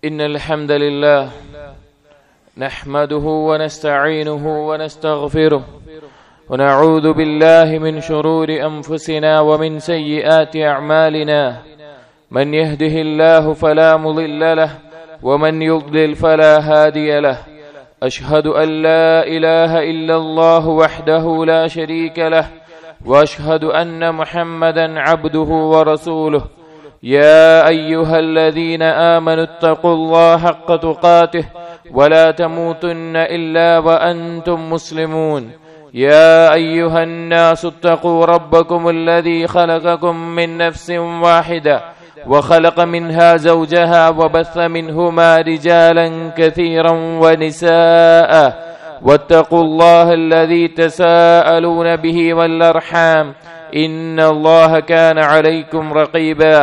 إن الحمد لله نحمده ونستعينه ونستغفره ونعوذ بالله من شرور أنفسنا ومن سيئات أعمالنا من يهده الله فلا مضل له ومن يضلل فلا هادي له أشهد أن لا إله إلا الله وحده لا شريك له وأشهد أن محمدا عبده ورسوله يا أيها الذين آمنوا اتقوا الله حق تقاته ولا تموتن إلا وأنتم مسلمون يا أيها الناس اتقوا ربكم الذي خلقكم من نفس واحدة وخلق منها زوجها وبث منهما رجالا كثيرا ونساء واتقوا الله الذي تساءلون به والأرحام إن الله كان عليكم رقيبا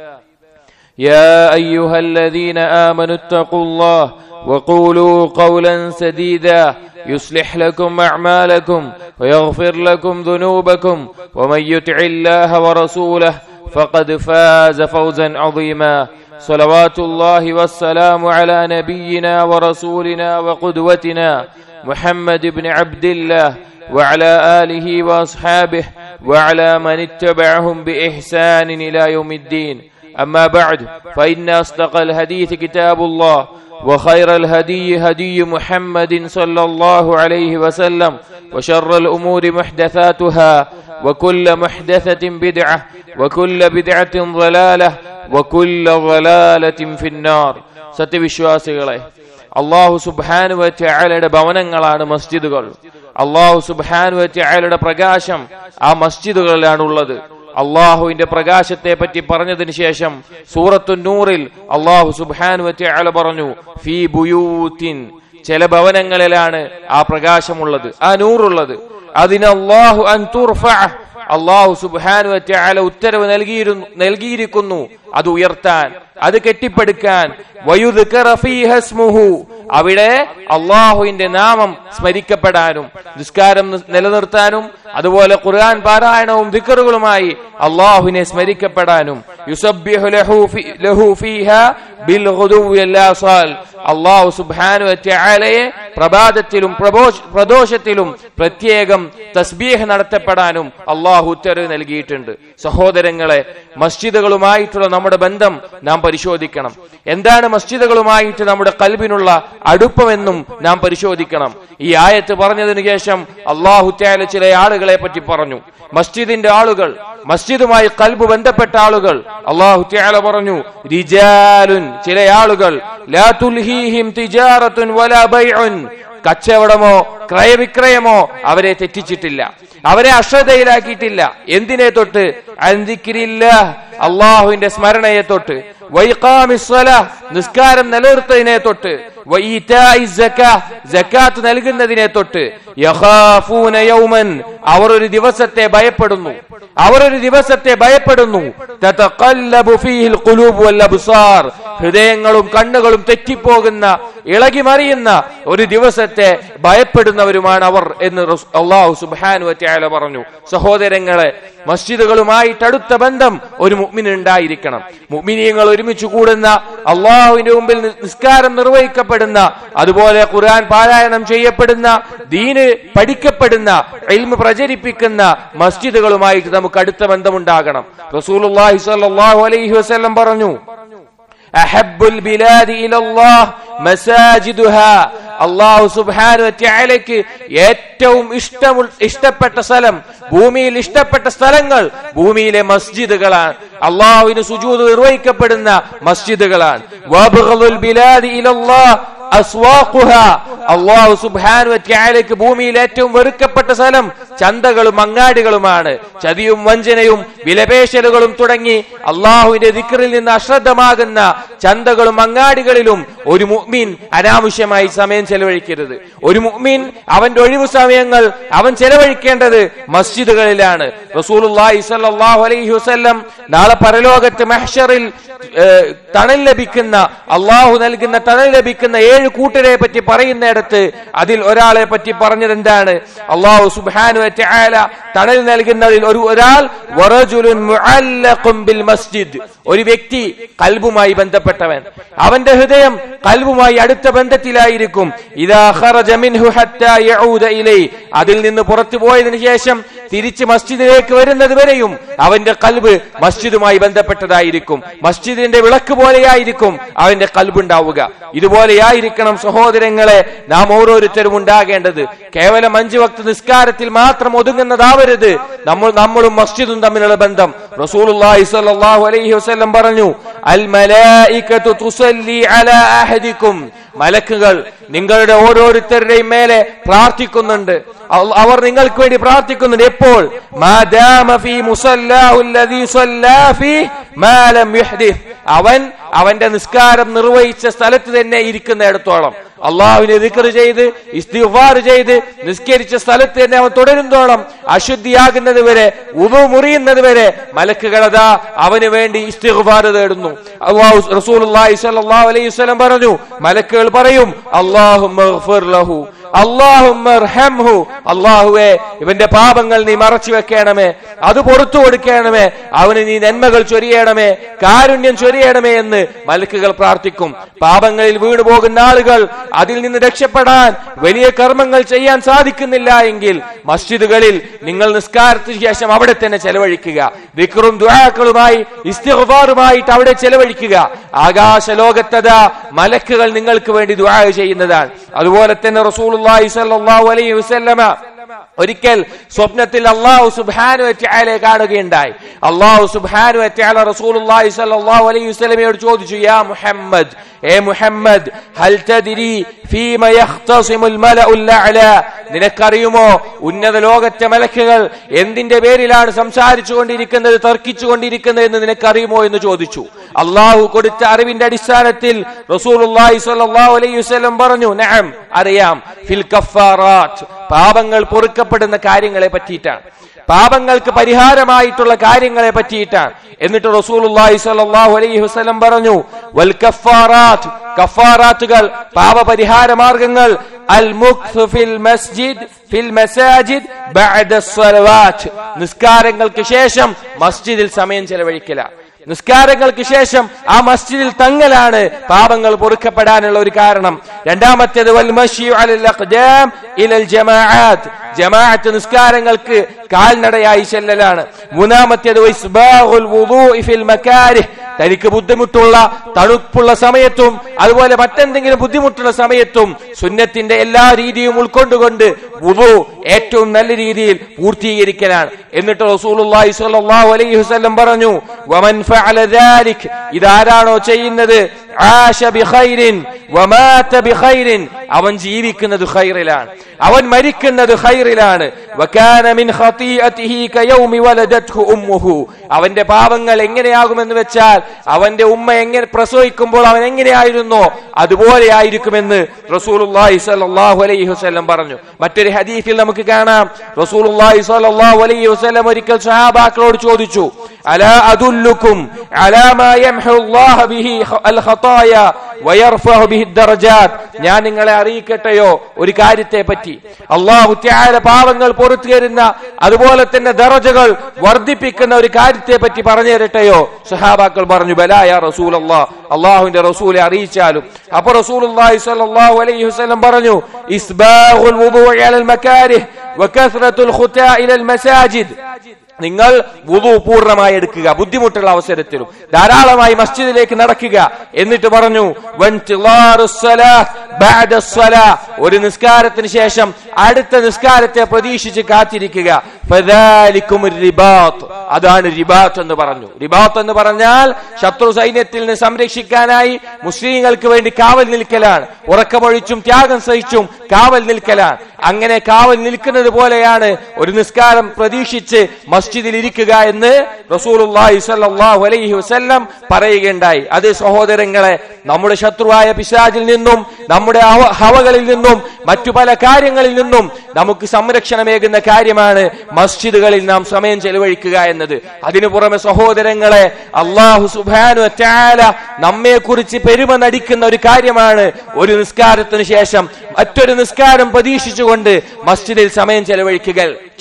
يا أيها الذين آمنوا اتقوا الله وقولوا قولا سديدا يصلح لكم أعمالكم ويغفر لكم ذنوبكم ومن يطع الله ورسوله فقد فاز فوزا عظيما صلوات الله والسلام على نبينا ورسولنا وقدوتنا محمد بن عبد الله وعلى آله وأصحابه وعلى من اتبعهم بإحسان إلى يوم الدين أما بعد فإن أصدق الحديث كتاب الله وخير الهدي هدي محمد صلى الله عليه وسلم وشر الأمور محدثاتها وكل محدثة بدعة وكل بدعة ضلالة وكل ضلالة في النار സത്യവിശ്വാസികളെ അള്ളാഹു സുബാനു വറ്റയാളുടെ ഭവനങ്ങളാണ് മസ്ജിദുകൾ അള്ളാഹു സുബാനു വറ്റയാളുടെ പ്രകാശം ആ മസ്ജിദുകളിലാണ് ഉള്ളത് അള്ളാഹുവിന്റെ പ്രകാശത്തെ പറ്റി പറഞ്ഞതിന് ശേഷം സൂറത്തു നൂറിൽ അള്ളാഹു സുബാനു വറ്റയാള പറഞ്ഞു ഫി ബുയൂത്തിൻ ചില ഭവനങ്ങളിലാണ് ആ പ്രകാശമുള്ളത് ആ നൂറുള്ളത് അതിന് അള്ളാഹു അൻ അള്ളാഹു സുബാനു വറ്റയാല ഉത്തരവ് നൽകിയിരുന്നു നൽകിയിരിക്കുന്നു അത് ഉയർത്താൻ അത് കെട്ടിപ്പടുക്കാൻ അവിടെ അള്ളാഹുവിന്റെ നാമം സ്മരിക്കപ്പെടാനും നിസ്കാരം നിലനിർത്താനും അതുപോലെ ഖുർആൻ പാരായണവും ദിക്കറുകളുമായി അള്ളാഹുവിനെ സ്മരിക്കപ്പെടാനും അള്ളാഹു സുബാനു അലയെ പ്രഭാതത്തിലും പ്രദോഷത്തിലും പ്രത്യേകം തസ്ബീഹ് നടത്തപ്പെടാനും അള്ളാഹു ഉത്തരവ് നൽകിയിട്ടുണ്ട് സഹോദരങ്ങളെ മസ്ജിദുകളുമായിട്ടുള്ള നമ്മുടെ ബന്ധം നാം പരിശോധിക്കണം എന്താണ് മസ്ജിദുകളുമായിട്ട് നമ്മുടെ കൽബിനുള്ള അടുപ്പമെന്നും നാം പരിശോധിക്കണം ഈ ആയത്ത് പറഞ്ഞതിനു ശേഷം അള്ളാഹു ത്യാല ചില ആളുകളെ പറ്റി പറഞ്ഞു മസ്ജിദിന്റെ ആളുകൾ മസ്ജിദുമായി കൽബ് ബന്ധപ്പെട്ട ആളുകൾ അള്ളാഹു ത്യാല പറഞ്ഞു റിജാലുൻ ചില ആളുകൾ ലാ തുൽഹീഹിം തിജാറത്തുൻ വലാ ബൈഉൻ കച്ചവടമോ ക്രയവിക്രയമോ അവരെ തെറ്റിച്ചിട്ടില്ല അവരെ അശ്രദ്ധയിലാക്കിയിട്ടില്ല എന്തിനെ തൊട്ട് അന്തിക്കിരില്ല അള്ളാഹുവിന്റെ സ്മരണയെ തൊട്ട് വൈകാമിസ്വല നിസ്കാരം നിലനിർത്തതിനെ തൊട്ട് ജക്കാത്ത് നൽകുന്നതിനെ തൊട്ട് യഖാഫൂന യൗമൻ അവർ ഒരു ദിവസത്തെ ഭയപ്പെടുന്നു അവർ ഒരു ദിവസത്തെ ഭയപ്പെടുന്നു തതഖല്ലബു ഫീഹിൽ ഖുലൂബ് വൽ അബ്സാർ ഹൃദയങ്ങളും കണ്ണുകളും തെറ്റിപ്പോകുന്ന ഇളകി മറിയുന്ന ഒരു ദിവസത്തെ ഭയപ്പെടുന്നവരുമാണ് അവർ എന്ന് അള്ളാഹു സുബ്ഹാനു വതആല പറഞ്ഞു സഹോദരങ്ങളെ മസ്ജിദുകളുമായിട്ട് അടുത്ത ബന്ധം ഒരു മുഅ്മിന് ഉണ്ടായിരിക്കണം മുഅ്മിനീങ്ങൾ ഒരുമിച്ച് കൂടുന്ന അള്ളാഹുവിന്റെ മുമ്പിൽ നിസ്കാരം നിർവഹിക്കപ്പെടുന്ന അതുപോലെ ഖുർആൻ പാരായണം ചെയ്യപ്പെടുന്ന ദീന് പഠിക്കപ്പെടുന്ന ഇൽമ് പ്രചരിപ്പിക്കുന്ന മസ്ജിദുകളുമായിട്ട് നമുക്ക് അടുത്ത ബന്ധമുണ്ടാകണം റസൂലുള്ളാഹി സ്വല്ലല്ലാഹു അലൈഹി വസല്ലം പറഞ്ഞു അഹബ്ബുൽ ബിലാദി ഇലല്ലാഹ് മസാജിദുഹാ അള്ളാഹു സുബ്ഹാനു വതആലയ്ക്ക് ഏറ്റവും ഇഷ്ടമു ഇഷ്ടപ്പെട്ട സ്ഥലം ഭൂമിയിൽ ഇഷ്ടപ്പെട്ട സ്ഥലങ്ങൾ ഭൂമിയിലെ മസ്ജിദുകളാണ് അള്ളാഹുവിന് സുജൂദ് നിർവഹിക്കപ്പെടുന്ന മസ്ജിദുകളാണ് വബ്ഗളുൽ ബിലാദി ഇലല്ലാഹ് അള്ളാഹു സുബാനു വറ്റയാലേക്ക് ഭൂമിയിൽ ഏറ്റവും വെറുക്കപ്പെട്ട സ്ഥലം ചന്തകളും അങ്ങാടികളുമാണ് ചതിയും വഞ്ചനയും വിലപേശലുകളും തുടങ്ങി അള്ളാഹുവിന്റെ ദിക്കറിൽ നിന്ന് അശ്രദ്ധമാകുന്ന ചന്തകളും അങ്ങാടികളിലും ഒരു മുഅ്മിൻ അനാവശ്യമായി സമയം ചെലവഴിക്കരുത് ഒരു മുഅ്മിൻ അവന്റെ ഒഴിവു സമയങ്ങൾ അവൻ ചെലവഴിക്കേണ്ടത് മസ്ജിദുകളിലാണ് റസൂലുള്ളാഹി സ്വല്ലല്ലാഹു അലൈഹി വസല്ലം നാളെ പരലോകത്ത് മഹ്ഷറിൽ തണൽ ലഭിക്കുന്ന അള്ളാഹു നൽകുന്ന തണൽ ലഭിക്കുന്ന ഏഴ് കൂട്ടരെ പറ്റി പറയുന്നിടത്ത് അതിൽ ഒരാളെ പറ്റി പറഞ്ഞത് എന്താണ് അള്ളാഹു സുബാനു വതആല തണൽ നൽകുന്നതിൽ ഒരു ഒരാൾ വറജുലുൻ മുഅല്ലഖും ബിൽ മസ്ജിദ് ഒരു വ്യക്തി കൽബുമായി ബന്ധപ്പെട്ടവൻ അവന്റെ ഹൃദയം കൽബുമായി അടുത്ത ബന്ധത്തിലായിരിക്കും ഇദാ ഖറജ മിൻഹു ഹത്താ യഊദ ഇലൈ അതിൽ നിന്ന് പുറത്തു പോയതിനു ശേഷം തിരിച്ച് മസ്ജിദിലേക്ക് വരുന്നത് വരെയും അവന്റെ കൽബ് മസ്ജിദുമായി ബന്ധപ്പെട്ടതായിരിക്കും മസ്ജിദിന്റെ വിളക്ക് പോലെയായിരിക്കും അവന്റെ കൽബുണ്ടാവുക ഇതുപോലെയായിരിക്കണം സഹോദരങ്ങളെ നാം ഓരോരുത്തരും ഉണ്ടാകേണ്ടത് കേവലം അഞ്ചു വക്ത നിസ്കാരത്തിൽ മാത്രം ഒതുങ്ങുന്നതാവരുത് നമ്മൾ നമ്മളും മസ്ജിദും തമ്മിലുള്ള ബന്ധം റസൂലുള്ളാഹി സ്വല്ലല്ലാഹു അലൈഹി വസല്ലം പറഞ്ഞു അൽ മലായികതു തുസല്ലി അലാ അഹദിക്കും മലക്കുകൾ നിങ്ങളുടെ ഓരോരുത്തരുടെയും മേലെ പ്രാർത്ഥിക്കുന്നുണ്ട് അവ- അവർ നിങ്ങൾക്ക് വേണ്ടി പ്രാർത്ഥിക്കുന്നുണ്ട് എപ്പോൾ മാദാമ ഫീ മുസല്ലാഹു അല്ലദീ സല്ലാ ഫീഹ് മാ ലം യുഹ്ദിസ് അവൻ അവന്റെ നിസ്കാരം നിർവഹിച്ച സ്ഥലത്ത് തന്നെ ഇരിക്കുന്നിടത്തോളം അള്ളാഹുവിനെ ദിക്ർ ചെയ്ത് ഇസ്തിഗ്ഫാർ ചെയ്ത് നിസ്കരിച്ച സ്ഥലത്ത് തന്നെ അവൻ തുടരുന്നതോളം അശുദ്ധിയാകുന്നത് വരെ ഉതു മുറിയുന്നത് വരെ മലക്കുകളതാ അവന് വേണ്ടി ഇസ്തിഗ്ഫാർ തേടുന്നു അള്ളാഹു റസൂലുള്ളാഹി സ്വല്ലല്ലാഹു അലൈഹി വസല്ലം പറഞ്ഞു മലക്കുകൾ പറയും അല്ലാഹുമ്മഗ്ഫിർ ലഹു അള്ളാഹുഹു അള്ളാഹുവെ ഇവന്റെ പാപങ്ങൾ നീ മറച്ചു വെക്കണമേ അത് പുറത്തു കൊടുക്കണമേ അവന് നീ നന്മകൾ ചൊരിയണമേ കാരുണ്യം ചൊരിയണമേ എന്ന് മലക്കുകൾ പ്രാർത്ഥിക്കും പാപങ്ങളിൽ വീണു പോകുന്ന ആളുകൾ അതിൽ നിന്ന് രക്ഷപ്പെടാൻ വലിയ കർമ്മങ്ങൾ ചെയ്യാൻ സാധിക്കുന്നില്ല എങ്കിൽ മസ്ജിദുകളിൽ നിങ്ങൾ നിസ്കാരത്തിന് ശേഷം അവിടെ തന്നെ ചെലവഴിക്കുക വിക്രും ദുആക്കളുമായി ഇസ്തിഗ്ഫാറുമായിട്ട് അവിടെ ചെലവഴിക്കുക ആകാശ ലോകത്തത മലക്കുകൾ നിങ്ങൾക്ക് വേണ്ടി ദുആ ചെയ്യുന്നതാണ് അതുപോലെ തന്നെ റസൂലുള്ളാഹി സ്വല്ലല്ലാഹു അലൈഹി വസല്ലമ ഒരിക്കൽ സ്വപ്നത്തിൽ അള്ളാഹു സുബ്ഹാനു വറ്റയാലെ കാണുകയുണ്ടായി അള്ളാഹു സുബ്ഹാനു വറ്റയാല റസൂലുള്ളാഹി സ്വല്ലല്ലാഹു അലൈഹി വസല്ലമയോട് ചോദിച്ചു യാ മുഹമ്മദ് ഏ മുഹമ്മദ് ഹൽ തദ്രി ഫീമ യഖ്തസിമുൽ മലഉൽ അഅല നിനക്കറിയുമോ ഉന്നത ലോകത്തെ മലക്കുകൾ എന്തിന്റെ പേരിലാണ് സംസാരിച്ചു കൊണ്ടിരിക്കുന്നത് തർക്കിച്ചു കൊണ്ടിരിക്കുന്നത് എന്ന് നിനക്കറിയുമോ എന്ന് ചോദിച്ചു അള്ളാഹു കൊടുത്ത അറിവിന്റെ അടിസ്ഥാനത്തിൽ റസൂലുള്ളാഹി സ്വല്ലല്ലാഹു അലൈഹി വസല്ലം പറഞ്ഞു നഅം അറിയാം ഫിൽ കഫാറാത്ത് പാപങ്ങൾ പൊറുക്കപ്പെടുന്ന കാര്യങ്ങളെ പറ്റിയിട്ടാണ് പാപങ്ങൾക്ക് പരിഹാരമായിട്ടുള്ള കാര്യങ്ങളെ പറ്റിയിട്ടാണ് എന്നിട്ട് റസൂലുള്ളാഹി സ്വല്ലല്ലാഹു അലൈഹി വസല്ലം പറഞ്ഞു വൽ കഫാറാത്ത് കഫാറാത്തുകൾ പാപപരിഹാര മാർഗങ്ങൾ അൽ മുക്സ് ഫിൽ മസ്ജിദ് ഫിൽ മസാജിദ് ബഅദ സ്വലവാത്ത് നിസ്കാരങ്ങൾക്ക് ശേഷം മസ്ജിദിൽ സമയം ചെലവഴിക്കലാണ് നിസ്കാരങ്ങൾക്ക് ശേഷം ആ മസ്ജിദിൽ തങ്ങലാണ് പാപങ്ങൾ പൊറുക്കപ്പെടാനുള്ള ഒരു കാരണം രണ്ടാമത്തേത് വൽ മശ്യു അലൽ അഖ്ദാം ഇലൽ ജമാഅത്ത് ജമാഅത്ത് നിസ്കാരങ്ങൾക്ക് കാൽനടയായി ചെല്ലലാണ് മൂന്നാമത്തേത് വൈസ്ബാഹുൽ വുദൂഇ ഫിൽ മകാരിഹ് തനിക്ക് ബുദ്ധിമുട്ടുള്ള തണുപ്പുള്ള സമയത്തും അതുപോലെ മറ്റെന്തെങ്കിലും ബുദ്ധിമുട്ടുള്ള സമയത്തും സുന്നത്തിന്റെ എല്ലാ രീതിയും ഉൾക്കൊണ്ടുകൊണ്ട് വുദു ഏറ്റവും നല്ല രീതിയിൽ പൂർത്തീകരിക്കലാണ് എന്നിട്ട് റസൂലുള്ളാഹി സ്വല്ലല്ലാഹു അലൈഹി വസല്ലം പറഞ്ഞു വമൻ ഫഅല ദാലിക് ഇതാരാണോ ചെയ്യുന്നത് ആശ ബിഖൈരിൻ വമാത ബിഖൈരിൻ അവൻ ജീവിക്കുന്നത് ഖൈറിലാണ് അവൻ മരിക്കുന്നത് ഖൈറിലാണ് വകാന മിൻ ഖതീഅതിഹി കയൗമി വലദത്ഹു ഉമ്മുഹു അവന്റെ പാപങ്ങൾ എങ്ങനെയാകുമെന്ന് വെച്ചാൽ അവന്റെ ഉമ്മ എങ്ങനെ പ്രസവിക്കുമ്പോൾ അവൻ എങ്ങനെയായിരുന്നോ അതുപോലെ ആയിരിക്കുമെന്ന് റസൂലുള്ളാഹി സ്വല്ലല്ലാഹു അലൈഹി വസല്ലം പറഞ്ഞു മറ്റൊരു ഹദീസിൽ നമുക്ക് കാണാം റസൂലുള്ളാഹി സ്വല്ലല്ലാഹു അലൈഹി വസല്ലം ഒരിക്കൽ സഹാബാക്കളോട് ചോദിച്ചു അലാ അദുല്ലുക്കും അലാ മാ യംഹു അല്ലാഹു ബിഹി അൽ ഖതായ വയർഫഉ ബിഹി ദറജാത്ത് ഞാൻ നിങ്ങളെ അറിയിക്കട്ടെയോ ഒരു കാര്യത്തെ പറ്റി അള്ളാഹു ത്യാല പാവങ്ങൾ പുറത്തു തരുന്ന അതുപോലെ തന്നെ ദറജകൾ വർദ്ധിപ്പിക്കുന്ന ഒരു കാര്യത്തെ പറ്റി പറഞ്ഞു തരട്ടെയോ സഹാബാക്കൾ പറഞ്ഞു ബലായ റസൂൽ അള്ളാഹ് അള്ളാഹുവിന്റെ റസൂലെ അറിയിച്ചാലും അപ്പൊ റസൂൽ സ്വല്ലല്ലാഹു അലൈഹി വസല്ലം പറഞ്ഞു ഇസ്ബാഹുൽ വുദൂഇ അലൽ മകാരിഹ് വകസ്റത്തുൽ ഖുതാ ഇലൽ മസാജിദ് നിങ്ങൾ വുദു പൂർണ്ണമായി എടുക്കുക ബുദ്ധിമുട്ടുള്ള അവസരത്തിലും ധാരാളമായി മസ്ജിദിലേക്ക് നടക്കുക എന്നിട്ട് പറഞ്ഞു വൻതിളാറു സ്വലാത്ത് ബഅദ സ്വലാ. ഒരു നിസ്കാരത്തിന് ശേഷം അടുത്ത നിസ്കാരത്തെ പ്രതീക്ഷിച്ച് കാത്തിരിക്കുക ഫദാലിക്കും റിബാത്ത് അതാണ് റിബാത്ത് എന്ന് പറഞ്ഞു റിബാത്ത് എന്ന് പറഞ്ഞാൽ ശത്രു സൈന്യത്തിൽ നിന്ന് സംരക്ഷിക്കാനായി മുസ്ലിങ്ങൾക്ക് വേണ്ടി കാവൽ നിൽക്കലാണ് ഉറക്കമൊഴിച്ചും ത്യാഗം സഹിച്ചും കാവൽ നിൽക്കലാണ് അങ്ങനെ കാവൽ നിൽക്കുന്നത് പോലെയാണ് ഒരു നിസ്കാരം പ്രതീക്ഷിച്ച് മസ്ജിദിൽ ഇരിക്കുക എന്ന് റസൂലുള്ളാഹി സ്വല്ലല്ലാഹു അലൈഹി വസല്ലം പറയുകയുണ്ടായി അത് സഹോദരങ്ങളെ നമ്മുടെ ശത്രുവായ പിശാചിൽ നിന്നും നമ്മുടെ ഹവ- ഹവകളിൽ നിന്നും മറ്റു പല കാര്യങ്ങളിൽ നിന്നും നമുക്ക് സംരക്ഷണമേകുന്ന കാര്യമാണ് മസ്ജിദുകളിൽ നാം സമയം ചെലവഴിക്കുക എന്നത് അതിനു പുറമെ സഹോദരങ്ങളെ അള്ളാഹു സുബാനു ചാല നമ്മെ കുറിച്ച് പെരുമ നടിക്കുന്ന ഒരു കാര്യമാണ് ഒരു നിസ്കാരത്തിന് ശേഷം മറ്റൊരു നിസ്കാരം പ്രതീക്ഷിച്ചുകൊണ്ട് മസ്ജിദിൽ സമയം ചെലവഴിക്കുക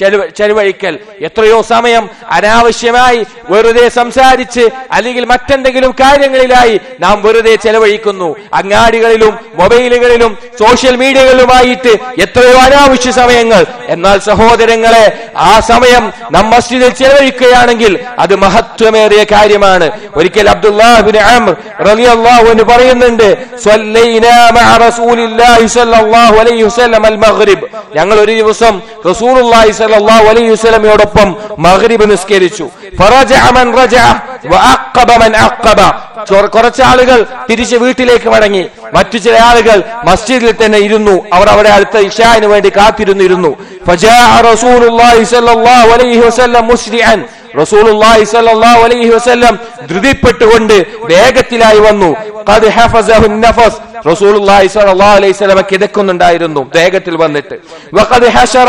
ചെലവ- ചെലവഴിക്കൽ എത്രയോ സമയം അനാവശ്യമായി വെറുതെ സംസാരിച്ച് അല്ലെങ്കിൽ മറ്റെന്തെങ്കിലും കാര്യങ്ങളിലായി നാം വെറുതെ ചെലവഴിക്കുന്നു അങ്ങാടികളിലും മൊബൈലുകളിലും സോഷ്യൽ മീഡിയകളിലുമായിട്ട് എത്രയോ അനാവശ്യ സമയങ്ങൾ എന്നാൽ സഹോദരങ്ങളെ ആ സമയം നാം മസ്ജിദിൽ ചെലവഴിക്കുകയാണെങ്കിൽ അത് മഹത്വമേറിയ കാര്യമാണ് ഒരിക്കൽ അബ്ദുല്ലാഹിബിൻ അംർ റളിയല്ലാഹു അൻഹു പറയുന്നുണ്ട് സ്വല്ലൈനാ മഅ റസൂലില്ലാഹി സ്വല്ലല്ലാഹു അലൈഹി വസല്ലം അൽ മഗ്രിബ് ഞങ്ങൾ ഒരു ദിവസം റസൂലുള്ളാഹി സ്വല്ലല്ലാഹു അലൈഹി വസല്ലമയോടൊപ്പം മഗ്രിബ് നിസ്കരിച്ചു ഫറജഅ മൻ റജഅ വഅഖബ മൻ അഖബ ചൊ- കുറച്ച് ആളുകൾ തിരിച്ച് വീട്ടിലേക്ക് മടങ്ങി മറ്റു ചില ആളുകൾ മസ്ജിദിൽ തന്നെ ഇരുന്നു അവർ അവിടെ അടുത്ത ഇഷാന് വേണ്ടി കാത്തിരുന്നിരുന്നു ഫജാഅ റസൂലുള്ളാഹി സ്വല്ലല്ലാഹു അലൈഹി വസല്ലം മുസ്രിഅൻ റസൂലുള്ളാഹി സ്വല്ലല്ലാഹു അലൈഹി വസല്ലം ധൃതിപ്പെട്ടുകൊണ്ട് വേഗത്തിലായി വന്നു ഖദ് ഹഫസഹു നഫസ് റസൂലുള്ളാഹി സ്വല്ലല്ലാഹു അലൈഹി വസല്ലം കിടക്കുന്നുണ്ടായിരുന്നു വേഗത്തിൽ വന്നിട്ട് വഖദ് ഹശറ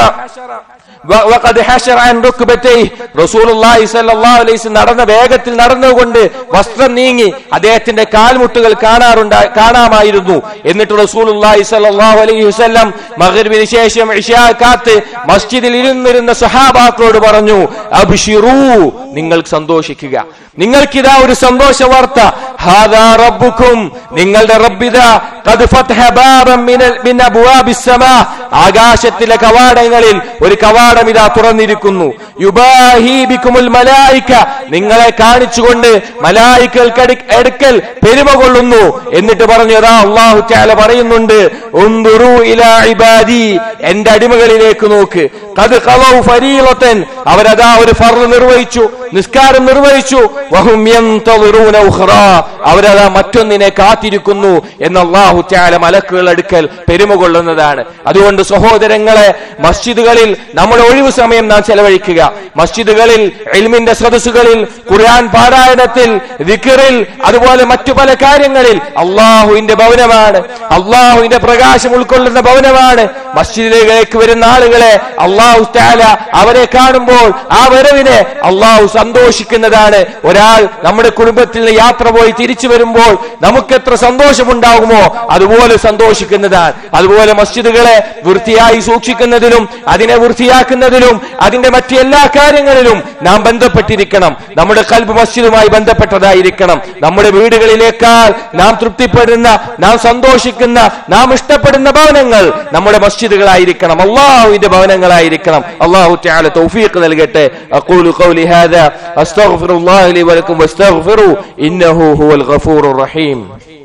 വ- വഖദ് ഹശറ അൻ റുക്ബതൈഹി റസൂലുള്ളാഹി സ്വല്ലല്ലാഹു അലൈഹി വസല്ലം നടന്ന വേഗത്തിൽ നടന്നുകൊണ്ട് വസ്ത്രം നീങ്ങി അദ്ദേഹത്തിന്റെ കാൽമുട്ടുകൾ കാണാറുണ്ട് കാണാമായിരുന്നു എന്നിട്ട് റസൂലുള്ളാഹി സ്വല്ലല്ലാഹു അലൈഹി വസല്ലം മഗ്രിബിന് ശേഷം ഇശാ കാത്ത് മസ്ജിദിൽ ഇരുന്നിരുന്ന സഹാബാക്കളോട് പറഞ്ഞു അബ്ശിറൂ നിങ്ങൾ സന്തോഷിക്കുക നിങ്ങൾക്കിതാ ഒരു സന്തോഷ വാർത്ത ഹാദാ റബ്ബുക്കും നിങ്ങളുടെ റബ്ബിദാ ഖദ് ഫതഹ ബാബൻ മിനൽ മിൻ അബ്വാബിസ് സമാ ആകാശത്തിലെ കവാടങ്ങളിൽ ഒരു കവാടം ഇതാ തുറന്നിരിക്കുന്നു യുബാഹി ബിക്കുമുൽ മലായിക നിങ്ങളെ കാണിച്ചുകൊണ്ട് മലായിക്കൾക്ക് അടുക്കൽ പെരുമ കൊള്ളുന്നു എന്നിട്ട് പറഞ്ഞു അതാ അള്ളാഹു ചാല പറയുന്നുണ്ട് ഉന്ദുറു ഇലാ ഇബാദി എന്റെ അടിമകളിലേക്ക് നോക്ക് കത് കളവ് ഫരീളത്തൻ അവരതാ ഒരു ഫർള് നിർവഹിച്ചു നിസ്കാരം നിർവഹിച്ചു വഹും യന്തളിറൂന ഉഖ്റാ അവരതാ മറ്റൊന്നിനെ കാത്തിരിക്കുന്നു എന്ന് അള്ളാഹു ചാല മലക്കുകൾ അടുക്കൽ പെരുമ കൊള്ളുന്നതാണ് അതുകൊണ്ട് സഹോദരങ്ങളെ മസ്ജിദുകളിൽ നമ്മുടെ ഒഴിവു സമയം നാം ചെലവഴിക്കുക മസ്ജിദുകളിൽ എൽമിന്റെ സദസ്സുകളിൽ ഖുർആൻ പാരായണത്തിൽ ദിക്റിൽ അതുപോലെ മറ്റു പല കാര്യങ്ങളിൽ അള്ളാഹുവിന്റെ ഭവനമാണ് അള്ളാഹുവിന്റെ പ്രകാശം ഉൾക്കൊള്ളുന്ന ഭവനമാണ് മസ്ജിദിലേക്ക് വരുന്ന ആളുകളെ അള്ളാഹു താല അവരെ കാണുമ്പോൾ ആ വരവിനെ അള്ളാഹു സന്തോഷിക്കുന്നതാണ് ഒരാൾ നമ്മുടെ കുടുംബത്തിൽ നിന്ന് യാത്ര പോയി തിരിച്ചു വരുമ്പോൾ നമുക്ക് എത്ര സന്തോഷമുണ്ടാകുമോ അതുപോലെ സന്തോഷിക്കുന്നതാണ് അതുപോലെ മസ്ജിദുകളെ വൃത്തിയായി സൂക്ഷിക്കുന്നതിലും അതിനെ വൃത്തിയാക്കുന്നതിലും അതിന്റെ മറ്റു എല്ലാ കാര്യങ്ങളിലും നാം ബന്ധപ്പെട്ടിരിക്കണം നമ്മുടെ കൽബ് മസ്ജിദുമായി ബന്ധപ്പെട്ടതായിരിക്കണം നമ്മുടെ വീടുകളിലേക്കാൾ നാം തൃപ്തിപ്പെടുന്ന നാം സന്തോഷിക്കുന്ന നാം ഇഷ്ടപ്പെടുന്ന ഭവനങ്ങൾ നമ്മുടെ മസ്ജിദുകളായിരിക്കണം അള്ളാഹുവിന്റെ ഭവനങ്ങളായിരിക്കണം അള്ളാഹു തആല തൗഫീഖ് നൽകട്ടെ അഖൂലു ഖൗലി ഹാദാ അസ്തഗ്ഫിറുല്ലാഹി ലി വലക്കും വസ്തഗ്ഫിറു ഇന്നഹു ഹുവൽ ഗഫൂറുർ റഹീം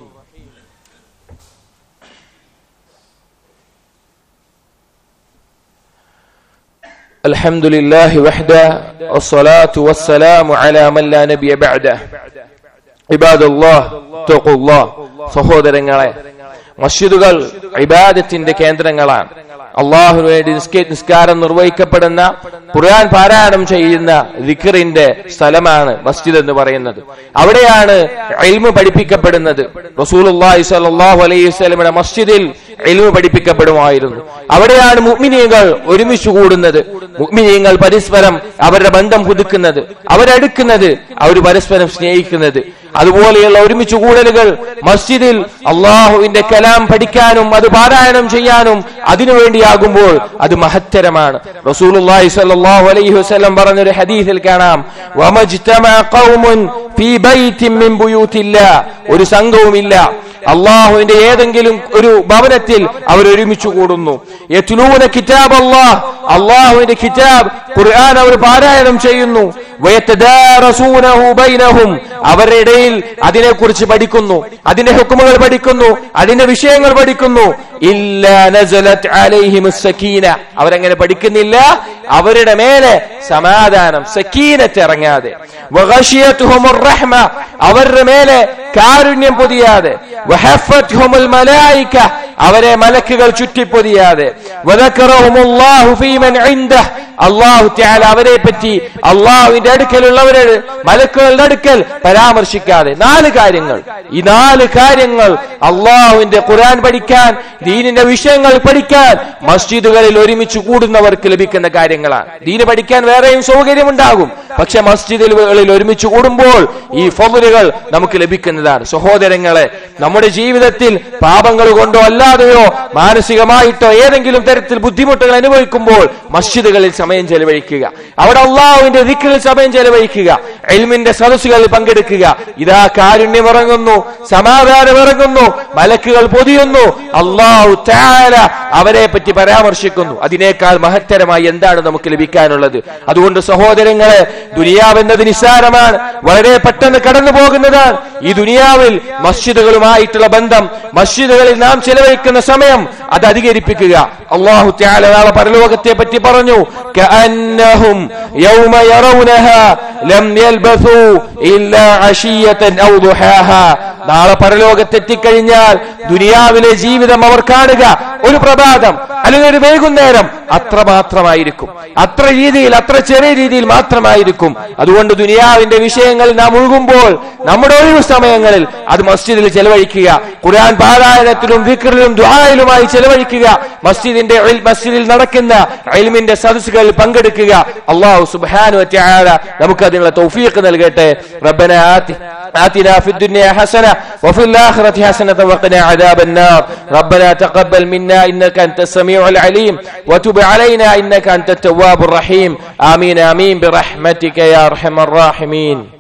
الحمد لله وحده والصلاة والسلام على من لا نبي بعده عباد الله اتقوا الله സഹോദരങ്ങളെ മസ്ജിദുകൾ ഇബാദത്തിന്റെ കേന്ദ്രങ്ങളാണ് അള്ളാഹുവിന് വേണ്ടി നിസ്ക- നിസ്കാരം നിർവഹിക്കപ്പെടുന്ന ഖുർആൻ പാരായണം ചെയ്യുന്ന ദിഖറിന്റെ സ്ഥലമാണ് മസ്ജിദ് എന്ന് പറയുന്നത് അവിടെയാണ് ഇൽമു പഠിപ്പിക്കപ്പെടുന്നത് റസൂലുള്ളാഹി സ്വല്ലല്ലാഹു അലൈഹി വസല്ലമയുടെ മസ്ജിദിൽ ഇൽമു പഠിപ്പിക്കപ്പെടുമായിരുന്നു അവിടെയാണ് മുഅ്മിനീങ്ങൾ ഒരുമിച്ച് കൂടുന്നത് മുഅ്മിനീങ്ങൾ പരസ്പരം അവരുടെ ബന്ധം പുതുക്കുന്നത് അവരടുക്കുന്നത് അവർ പരസ്പരം സ്നേഹിക്കുന്നത് അതുപോലെയുള്ള ഒരുമിച്ച് കൂടലുകൾ മസ്ജിദിൽ അള്ളാഹുവിന്റെ കലാം പഠിക്കാനും അത് പാരായണം ചെയ്യാനും അതിനുവേണ്ടിയാകുമ്പോൾ അത് മഹത്തരമാണ് റസൂലുള്ളാഹി സ്വല്ലല്ലാഹു അലൈഹി വസല്ലം പറഞ്ഞൊരു ഹദീസിൽ കാണാം വമജ്തമഅ ഖൗമുൻ ഫീ ബൈത്തിൻ മിൻ ബുയൂത്തില്ലാ ഒരു സംഘവുമില്ല അള്ളാഹുവിന്റെ ഏതെങ്കിലും ഒരു ഭവനത്തിൽ അവർ ഒരുമിച്ച് കൂടുന്നു യത്ലൂന കിതാബ് അള്ളാഹ് അള്ളാഹുവിന്റെ കിതാബ് ഖുർആൻ അവർ പാരായണം ചെയ്യുന്നു വയത്തദാറസൂനഹു ബൈനഹും അവരുടെ ഇടയിൽ അതിനെക്കുറിച്ച് പഠിക്കുന്നു അതിന്റെ ഹുക്കുമുകൾ പഠിക്കുന്നു അതിന്റെ വിഷയങ്ങൾ പഠിക്കുന്നു ഇല്ല നസലത് അലൈഹിമുസ് സക്കീന അവരങ്ങനെ പഠിക്കുന്നില്ല അവരുടെ മേലെ സമാധാനം സക്കീനത്ത് ഇറങ്ങാതെ വഗശിയത്തുഹുമുർ റഹ്മ അവരുടെ മേലെ കാരുണ്യം പൊതിയാതെ വഹഫത്ഹുമുൽ മലായിക അവരെ മലക്കുകൾ ചുറ്റിപ്പൊതിയാതെ വദക്കറഹുമുല്ലാഹു ഫീമൻ ഇൻദഹ് അള്ളാഹു തആല അവരെ പറ്റി അള്ളാഹുവിന്റെ അടുക്കലുള്ളവരെ മലക്കുകളുടെ അടുക്കൽ പരാമർശിക്കാതെ നാല് കാര്യങ്ങൾ ഈ നാല് കാര്യങ്ങൾ അള്ളാഹുവിന്റെ ഖുർആൻ പഠിക്കാൻ ദീനിന്റെ വിഷയങ്ങൾ പഠിക്കാൻ മസ്ജിദുകളിൽ ഒരുമിച്ച് കൂടുന്നവർക്ക് ലഭിക്കുന്ന കാര്യങ്ങളാണ് ദീന് പഠിക്കാൻ വേറെയും സൗകര്യമുണ്ടാകും പക്ഷെ മസ്ജിദുകളിൽ ഒരുമിച്ച് കൂടുമ്പോൾ ഈ ഫضലുകൾ നമുക്ക് ലഭിക്കുന്നതാണ് സഹോദരങ്ങളെ നമ്മുടെ ജീവിതത്തിൽ പാപങ്ങൾ കൊണ്ടോ അല്ലാതെയോ മാനസികമായിട്ടോ ഏതെങ്കിലും തരത്തിൽ ബുദ്ധിമുട്ടുകൾ അനുഭവിക്കുമ്പോൾ മസ്ജിദുകളിൽ സമയം ചെലവഴിക്കുക അവിടെ അള്ളാഹുവിന്റെ ദിക്കിൽ സമയം ചെലവഴിക്കുക എൽമിന്റെ സദസ്സുകളിൽ പങ്കെടുക്കുക ഇതാ കാരുണ്യം ഇറങ്ങുന്നു സമാധാനം ഇറങ്ങുന്നു മലക്കുകൾ പൊതിയുന്നു അള്ളാഹു താല അവരെ പറ്റി പരാമർശിക്കുന്നു അതിനേക്കാൾ മഹത്തരമായി എന്താണ് നമുക്ക് ലഭിക്കാനുള്ളത് അതുകൊണ്ട് സഹോദരങ്ങളെ ദുനിയാവെന്നത് നിസ്സാരമാണ് വളരെ പെട്ടെന്ന് കടന്നു പോകുന്നതാണ് ഈ ദുനിയാവിൽ മസ്ജിദുകളുമായിട്ടുള്ള ബന്ധം മസ്ജിദുകളിൽ നാം ചെലവഴിക്കുന്ന സമയം അത് അധികരിപ്പിക്കുക അള്ളാഹു ത്യാല നാളെ പരലോകത്തെ പറ്റി പറഞ്ഞു كأنهم يوم يرونها لم يلبثوا إلا عشية أو ضحاها നാളെ പരലോകത്തെത്തിക്കഴിഞ്ഞാൽ ദുനിയാവിലെ ജീവിതം അവർ കാണുക ഒരു പ്രഭാതം അല്ലെങ്കിൽ ഒരു വൈകുന്നേരം അത്ര മാത്രമായിരിക്കും അത്ര രീതിയിൽ അത്ര ചെറിയ രീതിയിൽ മാത്രമായിരിക്കും അതുകൊണ്ട് ദുനിയാവിന്റെ വിഷയങ്ങൾ നാം ഒഴുകുമ്പോൾ നമ്മുടെ ഒഴിവു സമയങ്ങളിൽ അത് മസ്ജിദിൽ ചെലവഴിക്കുക ഖുർആൻ പാരായണത്തിലും വിക്രിലും ദ്വായിലുമായി ചെലവഴിക്കുക മസ്ജിദിന്റെ ഇൽ- മസ്ജിദിൽ നടക്കുന്ന ഇൽമിന്റെ സദസ്സുകളിൽ പങ്കെടുക്കുക അള്ളാഹു സുബ്ഹാനഹു വതആല നമുക്ക് അതിനുള്ള തൗഫീഖ് നൽകട്ടെ റബ്ബന ആതി آتنا في الدنيا حسنة وفي الآخرة حسنة وقنا عذاب النار ربنا تقبل منا إنك أنت السميع العليم وتب علينا إنك أنت التواب الرحيم آمين آمين برحمتك يا أرحم الراحمين